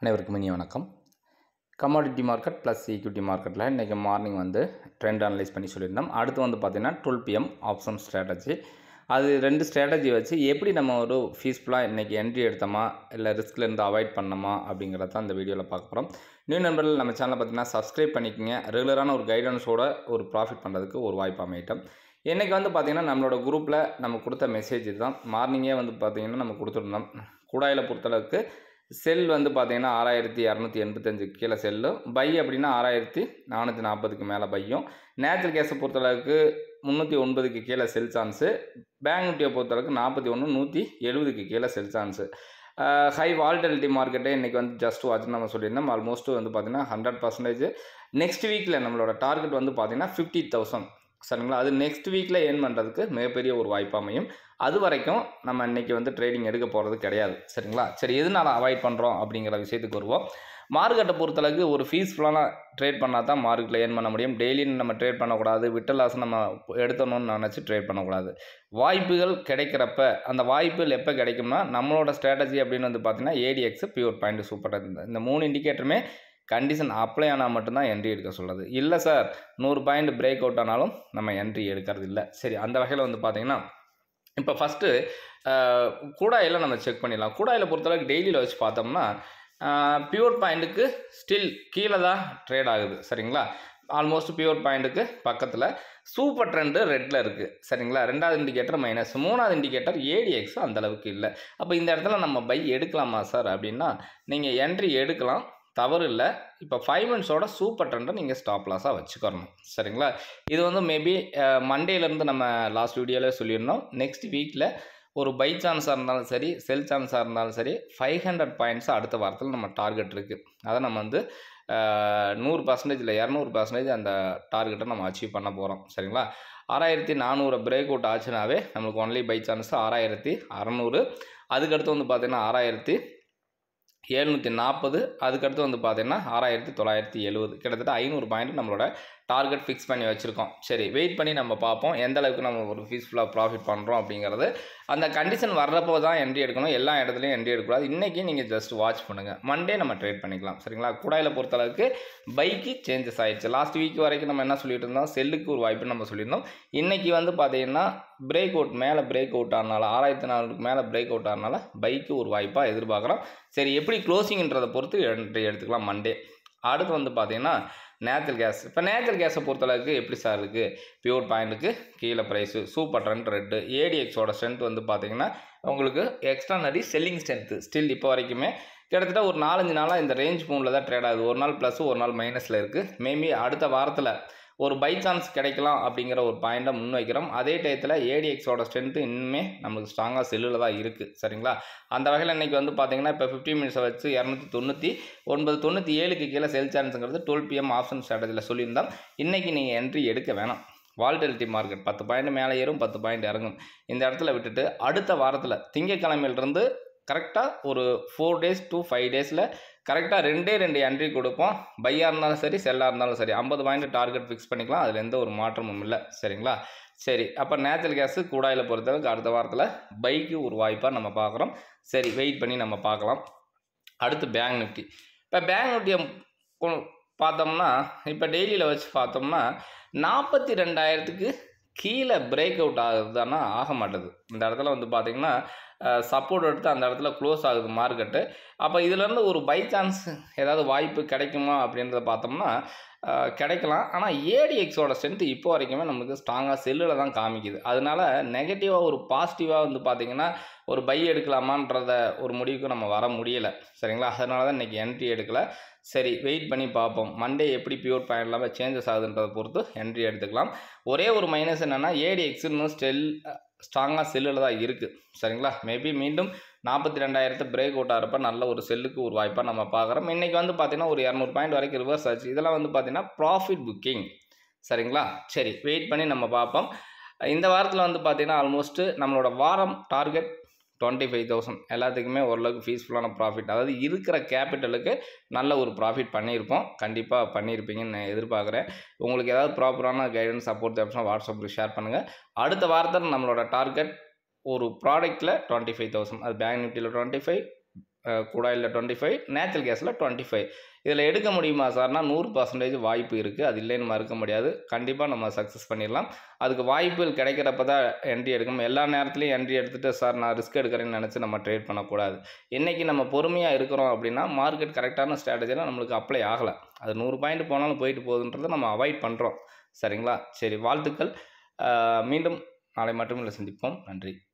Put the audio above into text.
அனைவருக்கும் இனிய வணக்கம் கமாடிட்டி மார்க்கெட் ப்ளஸ் ஈக்விட்டி மார்க்கெட்டில் இன்றைக்கி மார்னிங் வந்து ட்ரெண்ட் அனலைஸ் பண்ணி சொல்லியிருந்தோம் அடுத்து வந்து பார்த்திங்கன்னா டுவெல் பிஎம் ஆப்ஷன் ஸ்ட்ராட்டஜி அது ரெண்டு ஸ்ட்ராட்டஜி வச்சு எப்படி நம்ம ஒரு ஃபீஸ்ஃபுல்லாக இன்றைக்கி என்ட்ரி எடுத்தோமா இல்லை ரிஸ்க்லேருந்து அவாய்ட் பண்ணோமா அப்படிங்கிறத தான் இந்த வீடியோவில் பார்க்க போகிறோம் நியூ நண்பர்கள் நம்ம சேனலை பார்த்தீங்கன்னா சப்ஸ்கிரைப் பண்ணிக்கோங்க ரெகுலரான ஒரு கைடன்ஸோட ஒரு ப்ராஃபிட் பண்ணுறதுக்கு ஒரு வாய்ப்பு அமையிட்டோம் இன்றைக்கி வந்து பார்த்திங்கன்னா நம்மளோட குரூப்பில் நம்ம கொடுத்த மெசேஜ் தான் மார்னிங்கே வந்து பார்த்திங்கன்னா நம்ம கொடுத்துருந்தோம் கூடாயில் பொறுத்தளவுக்கு செல் வந்து பார்த்திங்கன்னா ஆறாயிரத்தி இரநூத்தி எண்பத்தஞ்சு கீழே செல்லும் பை அப்படின்னா ஆறாயிரத்தி நானூற்றி நாற்பதுக்கு மேலே பையும் நேச்சுரல் கேஸை பொறுத்தளவுக்கு முந்நூற்றி ஒன்பதுக்கு கீழே செல் சான்ஸு பேங்க் நிஃப்டியை பொறுத்தளவுக்கு நாற்பத்தி ஒன்று நூற்றி எழுபதுக்கு கீழே செல் சான்ஸு ஹை வால்டலிட்டி மார்க்கெட்டே இன்றைக்கி வந்து ஜஸ்ட் வாட்ச் நம்ம சொல்லியிருந்தோம் ஆல்மோஸ்ட் வந்து பார்த்திங்கன்னா ஹண்ட்ரட் பர்சன்டேஜ் நெக்ஸ்ட் வீக்கில் நம்மளோட டார்கெட் வந்து பார்த்திங்கன்னா ஃபிஃப்டி தௌசண்ட் சரிங்களா அது நெக்ஸ்ட் வீக்கில் ஏர்ன் பண்ணுறதுக்கு மிகப்பெரிய ஒரு வாய்ப்பு அமையும் அது வரைக்கும் நம்ம இன்றைக்கி வந்து ட்ரேடிங் எடுக்க போகிறது கிடையாது சரிங்களா சரி எதனால் அவாய்ட் பண்ணுறோம் அப்படிங்கிற விஷயத்துக்கு வருவோம் மார்க்கெட்டை பொறுத்தளவுக்கு ஒரு ஃபீஸ்ஃபுல்லான ட்ரேட் பண்ணால் தான் மார்க்கெட்டில் ஏர்ன் பண்ண முடியும் டெய்லி நம்ம ட்ரேட் பண்ணக்கூடாது விட்ட லாஸ் நம்ம எடுத்தணும்னு நினச்சி ட்ரேட் பண்ணக்கூடாது வாய்ப்புகள் கிடைக்கிறப்ப அந்த வாய்ப்புகள் எப்போ கிடைக்கும்னா நம்மளோட ஸ்ட்ராட்டஜி அப்படின்னு வந்து பார்த்தீங்கன்னா ஏடிஎக்ஸ் பியூர் பாயிண்ட் சூப்பர் இந்த மூணு இண்டிகேட்டருமே கண்டிஷன் அப்ளை ஆனால் மட்டும்தான் என்ட்ரி எடுக்க சொல்கிறது இல்லை சார் நூறு பாயிண்ட் பிரேக் அவுட் ஆனாலும் நம்ம என்ட்ரி எடுக்கிறது இல்லை சரி அந்த வகையில் வந்து பார்த்திங்கன்னா இப்போ ஃபஸ்ட்டு கூடாயில் நம்ம செக் பண்ணிடலாம் கூடாயில் பொறுத்தளவுக்கு டெய்லியில் வச்சு பார்த்தோம்னா பியூர் பாயிண்ட்டுக்கு ஸ்டில் கீழே தான் ட்ரேட் ஆகுது சரிங்களா ஆல்மோஸ்ட் பியூர் பாயிண்ட்டுக்கு பக்கத்தில் சூப்பர் ட்ரெண்டு ரெட்டில் இருக்குது சரிங்களா ரெண்டாவது இண்டிகேட்டர் மைனஸ் மூணாவது இண்டிகேட்டர் ஏடிஎக்ஸ் அந்தளவுக்கு இல்லை அப்போ இந்த இடத்துல நம்ம பை எடுக்கலாமா சார் அப்படின்னா நீங்கள் என்ட்ரி எடுக்கலாம் தவறு இல்லை இப்போ ஃபைவ் மினிட்ஸோட சூப்பர் ட்ரெண்டை நீங்கள் ஸ்டாப் லாஸாக வச்சுக்கணும் சரிங்களா இது வந்து மேபி மண்டேலேருந்து நம்ம லாஸ்ட் வீடியோவில் சொல்லியிருந்தோம் நெக்ஸ்ட் வீக்கில் ஒரு பை சான்ஸாக இருந்தாலும் சரி செல் சான்ஸாக இருந்தாலும் சரி ஃபைவ் ஹண்ட்ரட் பாயிண்ட்ஸ் அடுத்த வாரத்தில் நம்ம டார்கெட் இருக்குது அதை நம்ம வந்து நூறு பர்சன்டேஜ் இல்லை இரநூறு பர்சன்டேஜ் அந்த டார்கெட்டை நம்ம அச்சீவ் பண்ண போகிறோம் சரிங்களா ஆறாயிரத்தி நானூறு பிரேக் அவுட் ஆச்சுனாவே நம்மளுக்கு ஒன்லி பை சான்ஸ் ஆறாயிரத்தி அறநூறு அதுக்கடுத்து வந்து பார்த்திங்கன்னா ஆறாயிரத்தி எழுநூற்றி நாற்பது அதுக்கடுத்து வந்து பார்த்திங்கன்னா ஆறாயிரத்தி தொள்ளாயிரத்தி எழுபது கிட்டத்தட்ட ஐநூறு பாயிண்ட் நம்மளோட டார்கெட் ஃபிக்ஸ் பண்ணி வச்சுருக்கோம் சரி வெயிட் பண்ணி நம்ம பார்ப்போம் எந்த அளவுக்கு நம்ம ஒரு பீஸ்ஃபுல்லாக ப்ராஃபிட் பண்ணுறோம் அப்படிங்கிறது அந்த கண்டிஷன் வர்றப்போ தான் என்ட்ரி எடுக்கணும் எல்லா இடத்துலையும் என்ட்ரி எடுக்கக்கூடாது இன்றைக்கி நீங்கள் ஜஸ்ட் வாட்ச் பண்ணுங்கள் மண்டே நம்ம ட்ரேட் பண்ணிக்கலாம் சரிங்களா குடாயில் பொறுத்தளவுக்கு பைக்கு சேஞ்சஸ் ஆயிடுச்சு லாஸ்ட் வீக் வரைக்கும் நம்ம என்ன சொல்லிட்டு இருந்தோம் செல்லுக்கு ஒரு வாய்ப்புன்னு நம்ம சொல்லியிருந்தோம் இன்றைக்கி வந்து பார்த்திங்கன்னா பிரேக் அவுட் மேலே பிரேக் அவுட் ஆனால ஆறாயிரத்தி நானூறுக்கு மேலே பிரேக் அவுட் ஆனால பைக்கு ஒரு வாய்ப்பாக எதிர்பார்க்குறோம் சரி எப்படி க்ளோசிங்ன்றதை பொறுத்து என்ட்ரி எடுத்துக்கலாம் மண்டே அடுத்து வந்து பார்த்திங்கன்னா நேச்சுரல் கேஸ் இப்போ நேச்சுரல் கேஸை பொறுத்தளவுக்கு எப்படி சார் இருக்குது பியூர் பாயிண்ட்டுக்கு கீழே ப்ரைஸு சூப்பர் ட்ரெண்ட் ரெட்டு ஏடிஎக்ஸோட ஸ்ட்ரென்த் வந்து பார்த்திங்கன்னா உங்களுக்கு எக்ஸ்ட்ரானரி செல்லிங் ஸ்ட்ரென்த்து ஸ்டில் இப்போ வரைக்குமே கிட்டத்தட்ட ஒரு நாலஞ்சு நாளாக இந்த ரேஞ்ச் மூணில் தான் ட்ரேட் ஆகுது ஒரு நாள் ப்ளஸ் ஒரு நாள் மைனஸில் இருக்குது மேபி அடுத்த வாரத்தில் ஒரு பை சான்ஸ் கிடைக்கலாம் அப்படிங்கிற ஒரு பாயிண்ட்டை முன் வைக்கிறோம் அதே டயத்தில் ஏடிஎக்ஸோட ஸ்ட்ரென்த்து இன்னுமே நம்மளுக்கு ஸ்ட்ராங்காக செல்லில் தான் இருக்குது சரிங்களா அந்த வகையில் இன்றைக்கி வந்து பார்த்திங்கன்னா இப்போ ஃபிஃப்டி மினிட்ஸை வச்சு இரநூத்தி தொண்ணூற்றி ஒன்பது தொண்ணூற்றி ஏழுக்கு கீழே செல் சான்ஸுங்கிறது டுவெல் பிஎம் ஆப்ஷன் ஸ்ட்ராட்டஜியில் சொல்லியிருந்தோம் இன்றைக்கி நீங்கள் என்ட்ரி எடுக்க வேணாம் வால்டலிட்டி மார்க்கெட் பத்து பாயிண்ட் மேலே ஏறும் பத்து பாயிண்ட் இறங்கும் இந்த இடத்துல விட்டுட்டு அடுத்த வாரத்தில் திங்கக்கிழமையிலிருந்து கரெக்டாக ஒரு ஃபோர் டேஸ் டு ஃபைவ் டேஸில் கரெக்டாக ரெண்டே ரெண்டு என்ட்ரி கொடுப்போம் பையாக இருந்தாலும் சரி செல்லாக இருந்தாலும் சரி ஐம்பது பாயிண்ட் டார்கெட் ஃபிக்ஸ் பண்ணிக்கலாம் அதில் எந்த ஒரு மாற்றமும் இல்லை சரிங்களா சரி அப்போ நேச்சுரல் கேஸு கூடாயில் பொறுத்தளவுக்கு அடுத்த வாரத்தில் பைக்கு ஒரு வாய்ப்பாக நம்ம பார்க்குறோம் சரி வெயிட் பண்ணி நம்ம பார்க்கலாம் அடுத்து பேங்க் நிஃப்டி இப்போ பேங்க் நிஃப்டியை பார்த்தோம்னா இப்போ டெய்லியில் வச்சு பார்த்தோம்னா நாற்பத்தி ரெண்டாயிரத்துக்கு கீழே பிரேக் அவுட் ஆகுதுன்னா ஆக மாட்டுது இந்த இடத்துல வந்து பார்த்திங்கன்னா சப்போர்ட் எடுத்து அந்த இடத்துல க்ளோஸ் ஆகுது மார்க்கெட்டு அப்போ இதுலேருந்து ஒரு பை சான்ஸ் ஏதாவது வாய்ப்பு கிடைக்குமா அப்படின்றத பார்த்தோம்னா கிடைக்கலாம் ஆனால் ஏடிஎக்ஸோட ஸ்ட்ரென்த் இப்போ வரைக்குமே நமக்கு ஸ்ட்ராங்காக செல்லில் தான் காமிக்குது அதனால நெகட்டிவாக ஒரு பாசிட்டிவாக வந்து பார்த்திங்கன்னா ஒரு பை எடுக்கலாமான்றத ஒரு முடிவுக்கு நம்ம வர முடியலை சரிங்களா அதனால தான் இன்றைக்கி என்ட்ரி எடுக்கலை சரி வெயிட் பண்ணி பார்ப்போம் மண்டே எப்படி பியூர் பாயிண்ட் இல்லாமல் சேஞ்சஸ் ஆகுதுன்றதை பொறுத்து என்ட்ரி எடுத்துக்கலாம் ஒரே ஒரு மைனஸ் என்னென்னா ஏடிஎக்ஸ் இன்னும் ஸ்டெல் ஸ்ட்ராங்காக செல்லில் தான் இருக்குது சரிங்களா மேபி மீண்டும் நாற்பத்தி ரெண்டாயிரத்து பிரேக் அவுட் ஆகிறப்ப நல்ல ஒரு செல்லுக்கு ஒரு வாய்ப்பாக நம்ம பார்க்குறோம் இன்றைக்கி வந்து பார்த்திங்கன்னா ஒரு இரநூறு பாயிண்ட் வரைக்கும் ரிவர்ஸ் ஆச்சு இதெல்லாம் வந்து பார்த்திங்கன்னா ப்ராஃபிட் புக்கிங் சரிங்களா சரி வெயிட் பண்ணி நம்ம பார்ப்போம் இந்த வாரத்தில் வந்து பார்த்திங்கன்னா ஆல்மோஸ்ட்டு நம்மளோட வாரம் டார்கெட் டுவெண்ட்டி ஃபைவ் தௌசண்ட் எல்லாத்துக்குமே ஓரளவுக்கு ஃபீஸ்ஃபுல்லான ப்ராஃபிட் அதாவது இருக்கிற கேபிட்டலுக்கு நல்ல ஒரு ப்ராஃபிட் பண்ணியிருப்போம் கண்டிப்பாக பண்ணியிருப்பீங்கன்னு நான் எதிர்பார்க்குறேன் உங்களுக்கு ஏதாவது ப்ராப்பரான கைடன்ஸ் சப்போர்ட் தேவைன்னா வாட்ஸ்அப்பில் ஷேர் பண்ணுங்கள் அடுத்த வாரத்தில் நம்மளோட டார்கெட் ஒரு ப்ராடக்ட்டில் டுவெண்ட்டி ஃபைவ் தௌசண்ட் அது பேங்க் நிஃப்டியில் டுவெண்ட்டி ஃபைவ் குடாயில் டுவெண்ட்டி ஃபைவ் நேச்சுரல் கேஸில் டுவெண்ட்டி ஃபைவ் இதில் எடுக்க முடியுமா சார்னா நூறு பர்சன்டேஜ் வாய்ப்பு இருக்குது அது இல்லைன்னு மறுக்க முடியாது கண்டிப்பாக நம்ம சக்ஸஸ் பண்ணிடலாம் அதுக்கு வாய்ப்புகள் கிடைக்கிறப்ப தான் என்ட்ரி எடுக்கணும் எல்லா நேரத்துலையும் என்ட்ரி எடுத்துகிட்டு சார் நான் ரிஸ்க் எடுக்கிறேன்னு நினச்சி நம்ம ட்ரேட் பண்ணக்கூடாது இன்றைக்கி நம்ம பொறுமையாக இருக்கிறோம் அப்படின்னா மார்க்கெட் கரெக்டான ஸ்ட்ராட்டஜிலாம் நம்மளுக்கு அப்ளை ஆகலை அது நூறு பாயிண்ட் போனாலும் போயிட்டு போகுதுன்றதை நம்ம அவாய்ட் பண்ணுறோம் சரிங்களா சரி வாழ்த்துக்கள் மீண்டும் நாளை மட்டும் இல்லை சந்திப்போம் நன்றி